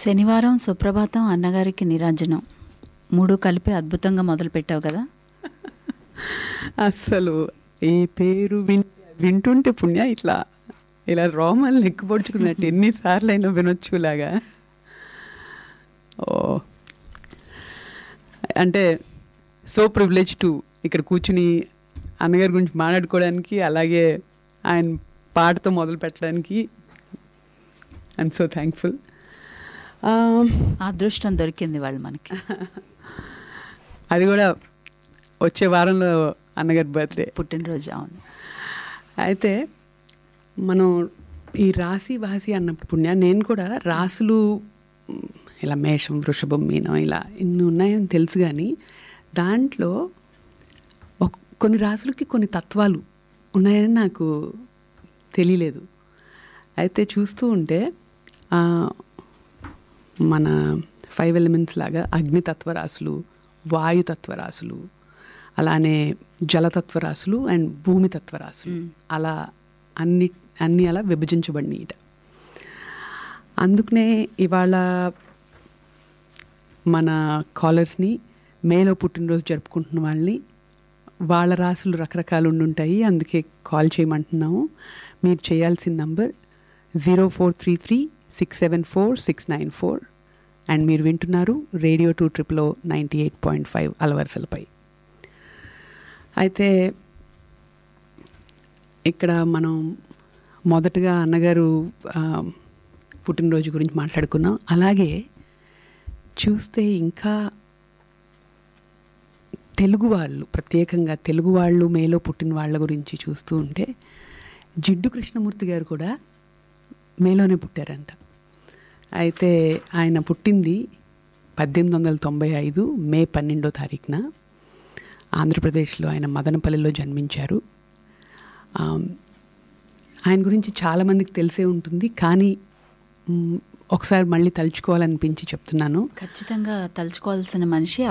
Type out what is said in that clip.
శనివారం సుప్రభాతం అన్నగారికి నిరాజనం మూడు కలిపి అద్భుతంగా మొదలు పెట్టావు కదా అస్సలు ఈ పేరు విన్ వింటుంటే పుణ్య ఇట్లా ఇలా రోమల్ లెక్కపొడుచుకున్నట్టు ఎన్నిసార్లు అయినా వినొచ్చులాగా ఓ అంటే సో ప్రివిలేజ్ టు ఇక్కడ కూర్చుని అన్నగారి గురించి మాట్లాడుకోవడానికి అలాగే ఆయన పాటతో మొదలు పెట్టడానికి ఐఎమ్ సో థ్యాంక్ఫుల్ ఆ అదృష్టం దొరికింది వాళ్ళు మనకి అది కూడా వచ్చే వారంలో అన్నగారి బర్త్డే పుట్టినరోజు అవును అయితే మనం ఈ రాశి వాసి అన్నప్పుడు పుణ్య నేను కూడా రాసులు మ్, ఇలా మేషం వృషభం మీనం ఇలా ఇన్ని ఉన్నాయని తెలుసు కానీ దాంట్లో ఒక్- కొన్ని రాసులకి కొన్ని తత్వాలు ఉన్నాయని నాకు తెలియలేదు అయితే చూస్తూ ఉంటే ఆ, మన ఫైవ్ ఎలిమెంట్స్ లాగా అగ్నితత్వ రాసులు వాయుతత్వ రాసులు అలానే జలతత్వ రాసులు అండ్ భూమి తత్వ రాసులు మ్మ్. అలా అన్ని అన్ని అలా విభజించబడినాయి ఇట అందుకనే ఇవాళ మన కాలర్స్ని మేలో పుట్టినరోజు జరుపుకుంటున్న వాళ్ళని వాళ్ళ రాసులు రకరకాలు ఉండుంటాయి అందుకే కాల్ చేయమంటున్నాము మీరు చేయాల్సిన number zero four three three six seven four six nine four and మీరు వింటున్నారు రేడియో టూ ట్రిప్లో నైంటీ ఎయిట్ పాయింట్ ఫైవ్ అలవరసలపై అయితే ఇక్కడ మనం మొదటగా అన్నగారు ఆ, పుట్టినరోజు గురించి మాట్లాడుకున్నాం అలాగే చూస్తే ఇంకా తెలుగు వాళ్ళు ప్రత్యేకంగా తెలుగు వాళ్ళు మేలో పుట్టిన వాళ్ళ గురించి చూస్తూ ఉంటే జిడ్డు కృష్ణమూర్తి గారు కూడా మేలోనే పుట్టారంట అయితే ఆయన పుట్టింది పద్దెనిమిది వందల తొంభై ఐదు మే పన్నెండో తారీఖున ఆంధ్రప్రదేశ్లో ఆయన మదనపల్లిలో జన్మించారు ఆమ్, ఆయన గురించి చాలామందికి తెలిసే ఉంటుంది కానీ మ్, ఒకసారి మళ్ళీ తలుచుకోవాలనిపించి చెప్తున్నాను ఖచ్చితంగా తలుచుకోవాల్సిన మనిషి